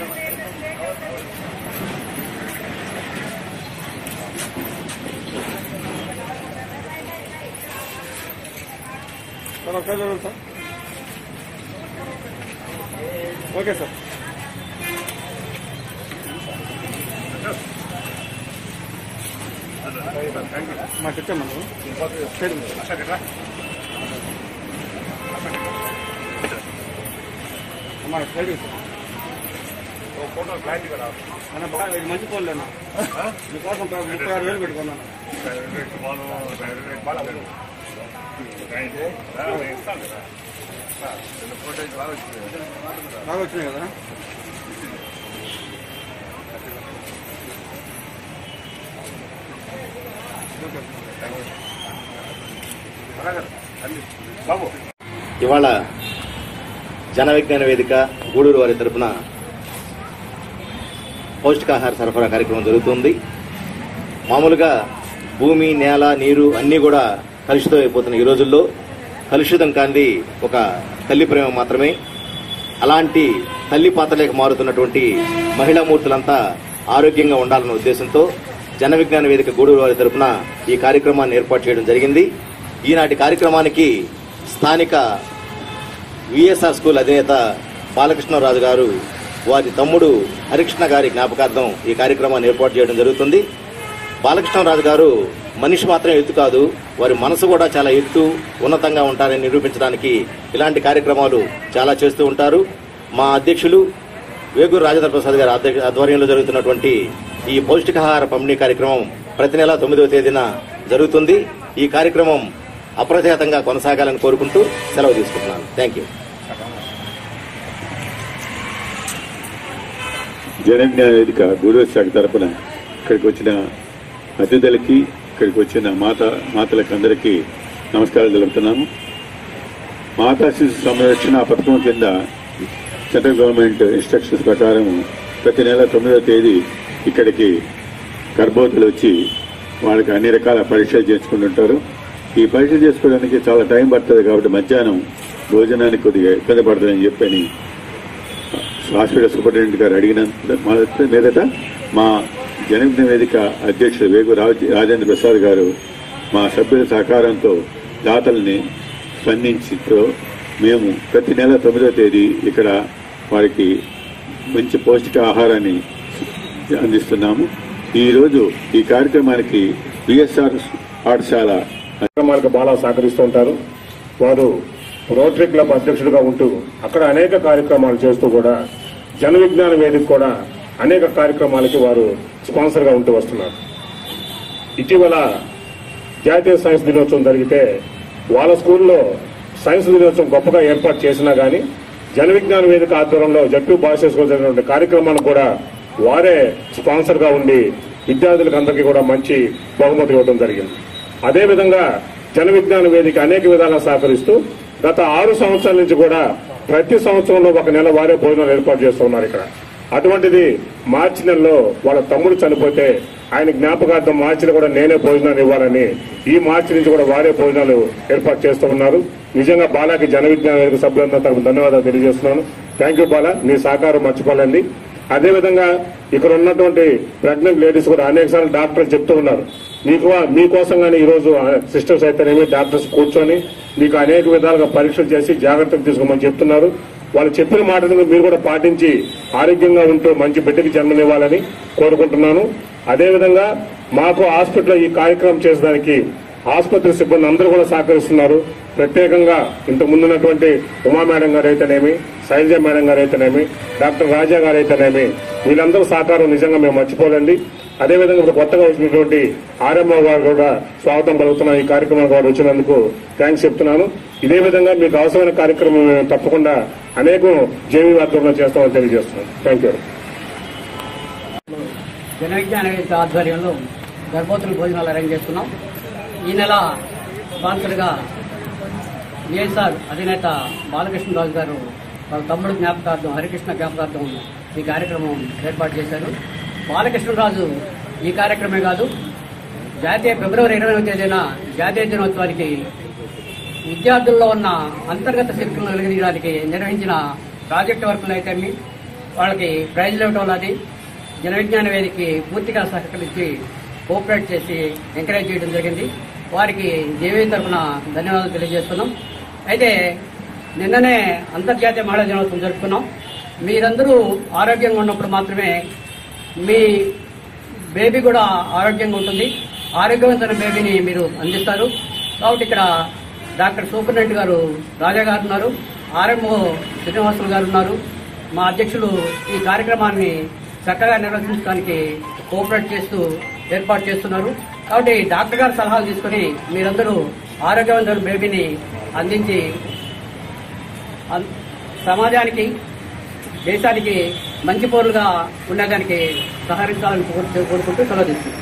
sir ఒకసారి చూడండి sir okay sir మాకు ఇచ్చాము అమ్మా సైడ్ ఫోటో క్లారిటీ కదా అన్న బాగా ఇది మంచి ఫోన్లు అన్న మీకోసం ముప్పై ఆరు వేలు పెట్టుకున్నాను బాగా వచ్చినాయి కదా బాబు ఇవాళ జన విజ్ఞాన వేదిక గూడూరు వారి తరపున పౌష్టికాహార సరఫరా కార్యక్రమం జరుగుతుంది మామూలుగా భూమి నేల నీరు అన్నీ కూడా కలుషితం అయిపోతున్న ఈ రోజుల్లో కలుషితం కాంది ఒక తల్లి ప్రేమ మాత్రమే అలాంటి తల్లి పాత్రలేక మారుతున్నటువంటి మహిళా మూర్తులంతా ఆరోగ్యంగా ఉండాలన్న ఉద్దేశంతో జన విజ్ఞాన వేదిక గూడూరు వారి తరపున ఈ కార్యక్రమాన్ని ఏర్పాటు చేయడం జరిగింది ఈనాటి కార్యక్రమానికి స్థానిక విఎస్ఆర్ స్కూల్ అధినేత బాలకృష్ణరాజు గారు వారి తమ్ముడు హరికృష్ణ గారి జ్ఞాపకార్థం ఈ కార్యక్రమాన్ని ఏర్పాటు చేయడం జరుగుతుంది బాలకృష్ణరాజు గారు మనిషి మాత్రం ఎత్తు కాదు వారి మనసు కూడా చాలా ఎత్తు ఉన్నతంగా ఉంటారని నిరూపించడానికి ఇలాంటి కార్యక్రమాలు చాలా చేస్తూ ఉంటారు మా అధ్యక్షులు వేగూరు రాజేంద్ర ప్రసాద్ గారి అధ్య- ఆధ్వర్యంలో జరుగుతున్నటువంటి ఈ పౌష్టికాహార పంపిణీ కార్యక్రమం ప్రతి నెల తొమ్మిదవ తేదీన జరుగుతుంది ఈ కార్యక్రమం అప్రతిహతంగా కొనసాగాలని కోరుకుంటూ సెలవు తీసుకుంటున్నాను థ్యాంక్ యూ జనజ్ఞాన వేదిక గూడూరు శాఖ తరపున ఇక్కడికి వచ్చిన అతిథులకి ఇక్కడికి వచ్చిన మాత మాతలకు అందరికీ నమస్కారాలు తెలుపుతున్నాము మాతా శిశు సంరక్షణ పథకం కింద సెంట్రల్ గవర్నమెంట్ ఇన్స్ట్రక్షన్స్ ప్రకారం ప్రతి నెల తొమ్మిదవ తేదీ ఇక్కడికి గర్భవతులు వచ్చి వాళ్ళకి అన్ని రకాల పరీక్షలు చేసుకుంటుంటారు ఈ పరీక్ష చేసుకోవడానికి చాలా టైం పడుతుంది కాబట్టి మధ్యాహ్నం భోజనానికి కొద్దిగా ఇబ్బంది పడుతుందని చెప్పని హాస్పిటల్ సూపరింటెండెంట్ గారు అడిగిన మొదట మీదట మా జనవిజ్ఞ వేదిక అధ్యక్షుడు వేగు రాజ్- రాజేంద్ర ప్రసాద్ గారు మా సభ్యుల సహకారంతో దాతల్ని స్పందించితో మేము ప్రతి నెల తొమ్మిదో తేదీ ఇక్కడ వారికి మంచి పౌష్టిక ఆహారాన్ని అందిస్తున్నాము ఈ రోజు ఈ కార్యక్రమానికి విఎస్ఆర్ పాఠశాల కార్యక్రమాలకు బాగా సహకరిస్తూ ఉంటారు వారు రోటరీ క్లబ్ అధ్యక్షుడిగా ఉంటూ అక్కడ అనేక కార్యక్రమాలు చేస్తూ కూడా జన విజ్ఞాన వేదిక కూడా అనేక కార్యక్రమాలకి వారు స్పాన్సర్ గా ఉంటూ వస్తున్నారు ఇటీవల జాతీయ సైన్స్ దినోత్సవం జరిగితే వాళ్ళ స్కూల్లో సైన్స్ దినోత్సవం గొప్పగా ఏర్పాటు చేసినా గానీ జన విజ్ఞాన వేదిక ఆధ్వర్యంలో జట్టు భాష జరిగినటువంటి కార్యక్రమాలు కూడా వారే స్పాన్సర్ గా ఉండి విద్యార్థులకు అందరికీ కూడా మంచి బహుమతి ఇవ్వడం జరిగింది అదేవిధంగా జన విజ్ఞాన వేదిక అనేక విధాలా సహకరిస్తూ గత ఆరు సంవత్సరాల నుంచి కూడా ప్రతి సంవత్సరంలో ఒక నెల వారే భోజనాలు ఏర్పాటు చేస్తున్నారు ఇక్కడ అటువంటిది మార్చి నెలలో వాళ్ళ తమ్ముడు చనిపోతే ఆయన జ్ఞాపకార్థం మార్చిలో కూడా నేనే భోజనాలు ఇవ్వాలని ఈ మార్చి నుంచి కూడా వారే భోజనాలు ఏర్పాటు చేస్తూ ఉన్నారు నిజంగా బాలాకి జన విజ్ఞాన వేదిక సభ్యులందరూ తనకు ధన్యవాదాలు తెలియజేస్తున్నాను థ్యాంక్ యూ బాలా మీ సహకారం మర్చిపోలేండి అదేవిధంగా ఇక్కడ ఉన్నటువంటి ప్రెగ్నెంట్ లేడీస్ కూడా అనేక సార్లు డాక్టర్లు చెప్తూ ఉన్నారు మీకు మీకోసం కానీ ఈ రోజు సిస్టర్స్ అయితేనేమి డాక్టర్స్ కూర్చొని మీకు అనేక విధాలుగా పరీక్షలు చేసి జాగ్రత్తలు తీసుకోమని చెప్తున్నారు వాళ్ళు చెప్పిన మాటను మీరు కూడా పాటించి ఆరోగ్యంగా ఉంటూ మంచి బిడ్డకి జన్మనివ్వాలని కోరుకుంటున్నాను అదేవిధంగా మాకు హాస్పిటల్లో ఈ కార్యక్రమం చేసడానికి ఆసుపత్రి సిబ్బంది అందరూ కూడా సహకరిస్తున్నారు ప్రత్యేకంగా ఇంత ముందున్నటువంటి ఉమా మేడం గారు అయితేనేమి శైలజ మేడం గారు అయితేనేమి డాక్టర్ రాజా గారు అయితేనేమి వీళ్ళందరూ సహకారం నిజంగా మేము మర్చిపోలేండి అదేవిధంగా ఇప్పుడు కొత్తగా వచ్చినటువంటి ఆర్ఎంఓ గారు కూడా స్వాగతం పలుకుతున్న ఈ కార్యక్రమానికి వారు వచ్చినందుకు థ్యాంక్స్ చెప్తున్నాను ఇదే విధంగా మీకు అవసరమైన కార్యక్రమం మేము తప్పకుండా అనేకం జేవీ ఆధ్వర్యంలో చేస్తామని తెలియజేస్తున్నాను థ్యాంక్ యూ జన విజ్ఞాన వేదిక ఆధ్వర్యంలో గర్భవతుల భోజనాలు అరేంజ్ చేస్తున్నాం ఈ నెల స్పాన్సర్గా విఎస్ఆర్ అధినేత బాలకృష్ణరాజు గారు వాళ్ళ తమ్ముడు జ్ఞాపకార్థం హరికృష్ణ జ్ఞాపకార్థం ఈ కార్యక్రమం ఏర్పాటు చేశారు బాలకృష్ణరాజు ఈ కార్యక్రమే కాదు జాతీయ ఫిబ్రవరి ఇరవై తేదీన జాతీయ దినోత్సవానికి విద్యార్థుల్లో ఉన్న అంతర్గత శక్తులను వెలిగించడానికి నిర్వహించిన ప్రాజెక్టు వర్కులు అయితేమి వాళ్ళకి ప్రైజ్లు ఇవ్వడం అది జన విజ్ఞాన వేదికకి పూర్తిగా సహకరించి కోఆపరేట్ చేసి ఎంకరేజ్ చేయడం జరిగింది వారికి దేవీ తరఫున ధన్యవాదాలు తెలియజేస్తున్నాం అయితే నిన్ననే అంతర్జాతీయ మహిళా దినోత్సవం జరుపుకున్నాం మీరందరూ ఆరోగ్యంగా ఉన్నప్పుడు మాత్రమే మీ బేబీ కూడా ఆరోగ్యంగా ఉంటుంది ఆరోగ్యవంతమైన బేబీని మీరు అందిస్తారు కాబట్టి ఇక్కడ డాక్టర్ సూపరింటెండెంట్ గారు రాజా గారు ఉన్నారు ఆర్ఎంఓ శ్రీనివాసులు గారు ఉన్నారు మా అధ్యక్షులు ఈ కార్యక్రమాన్ని చక్కగా నిర్వహించడానికి కోఆపరేట్ చేస్తూ ఏర్పాటు చేస్తున్నారు కాబట్టి డాక్టర్ గారి సలహాలు తీసుకుని మీరందరూ ఆరోగ్యవంతమైన బేబీని అందించి అన్- సమాజానికి దేశానికి మంచి పౌరులుగా ఉండడానికి సహకరించాలని కోరు- కోరుకుంటూ సెలవు తీసుకుంటాం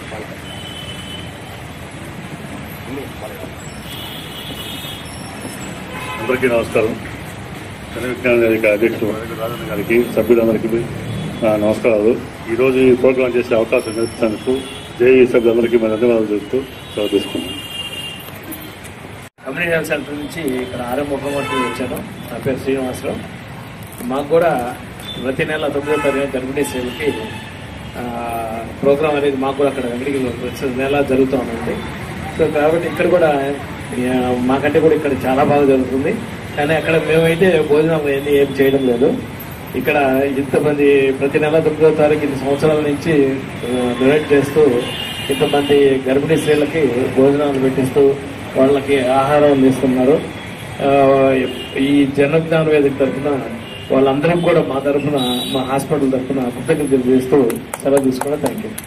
అందరికీ నమస్కారం జన విజ్ఞాన వేదిక అధ్యక్షుడు రాజన్న గారికి సభ్యులందరికీ నా నమస్కారాలు ఈరోజు ఈ ప్రోగ్రాం చేసే అవకాశం కల్పించినందుకు జేఈ సభ్యులందరికీ మన ధన్యవాదాలు చెబుతూ సెలవు తీసుకున్నాను కమ్యూనిటీ హెల్త్ సెంటర్ నుంచి ఇక్కడ ఆర్ఎం ముఖమూర్తి వచ్చాను నా పేరు శ్రీనివాసరావు మాకు కూడా ప్రతి నెల తొమ్మిదో తారీఖు గర్భిణీ సేవకి ప్రోగ్రామ్ అనేది మాకు కూడా అక్కడ వెంకటగిరిలో ప్రతి నెల జరుగుతూ ఉంది సో కాబట్టి ఇక్కడ కూడా ఆ, మాకంటే కూడా ఇక్కడ చాలా బాగా జరుగుతుంది కానీ అక్కడ మేమైతే భోజనం అవన్నీ ఏం చేయడం లేదు ఇక్కడ ఇంతమంది ప్రతి నెల తొమ్మిదో తారీఖు ఇన్ని సంవత్సరాల నుంచి డొనేట్ చేస్తూ ఇంతమంది గర్భిణీ స్త్రీలకి భోజనాలు పెట్టిస్తూ వాళ్ళకి ఆహారం అందిస్తున్నారు ఆ, ఈ జనజ్ఞాన వేదిక తరఫున వాళ్ళందరికీ కూడా మా తరఫున మా హాస్పిటల్ తరఫున కృతజ్ఞతలు తెలియజేస్తూ సెలవు తీసుకోవడం థ్యాంక్ యూ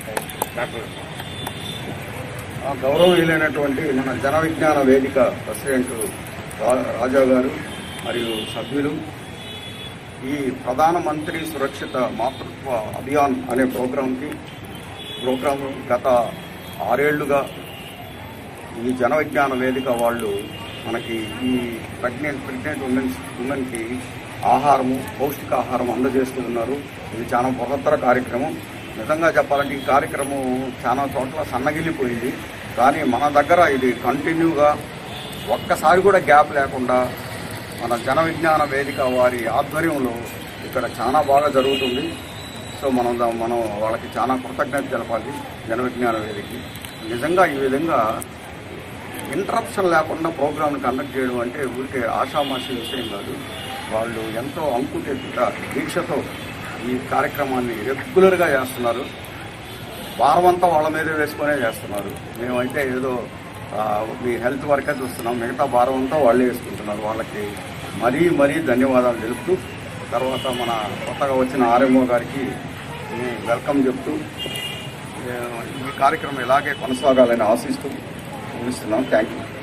ఆ గౌరవనీయులైనటువంటి మన జన విజ్ఞాన వేదిక ప్రెసిడెంట్ రా- రాజా గారు మరియు సభ్యులు ఈ ప్రధానమంత్రి సురక్షిత మాతృత్వ అభియాన్ అనే ప్రోగ్రాంకి ప్రోగ్రాం గత ఆరేళ్లుగా ఈ జన విజ్ఞాన వేదిక వాళ్ళు మనకి ఈ ప్రెగ్నెంట్ ప్రెగ్నెంట్ ఉమెన్స్ ఉమెన్కి ఆహారము పౌష్టికాహారం అందజేస్తూ ఉన్నారు ఇది చాలా బృహత్తర కార్యక్రమం నిజంగా చెప్పాలంటే ఈ కార్యక్రమం చాలా చోట్ల సన్నగిల్లిపోయింది కానీ మన దగ్గర ఇది కంటిన్యూగా ఒక్కసారి కూడా గ్యాప్ లేకుండా మన జన విజ్ఞాన వేదిక వారి ఆధ్వర్యంలో ఇక్కడ చాలా బాగా జరుగుతుంది సో మనం దా- మనం వాళ్ళకి చాలా కృతజ్ఞత తెలపాలి జన విజ్ఞాన వేదికకి నిజంగా ఈ విధంగా ఇంటరప్షన్ లేకుండా ప్రోగ్రామ్ని కండక్ట్ చేయడం అంటే ఊరికే ఆషామాషి విషయం కాదు వాళ్ళు ఎంతో అంకుటెత్తుట దీక్షతో ఈ కార్యక్రమాన్ని రెగ్యులర్గా చేస్తున్నారు వారమంతా వాళ్ళ మీదే వేసుకునే చేస్తున్నారు మేమైతే ఏదో ఆ, మీ హెల్త్ వర్కే చూస్తున్నాం మిగతా భారం అంతా వాళ్ళే వేసుకుంటున్నారు వాళ్ళకి మరీ మరీ ధన్యవాదాలు తెలుపుతూ తర్వాత మన కొత్తగా వచ్చిన ఆర్ఎంఓ గారికి మేము వెల్కమ్ చెప్తూ ఏ, ఈ కార్యక్రమం ఇలాగే కొనసాగాలని ఆశిస్తూ ముగిస్తున్నాం థ్యాంక్ యూ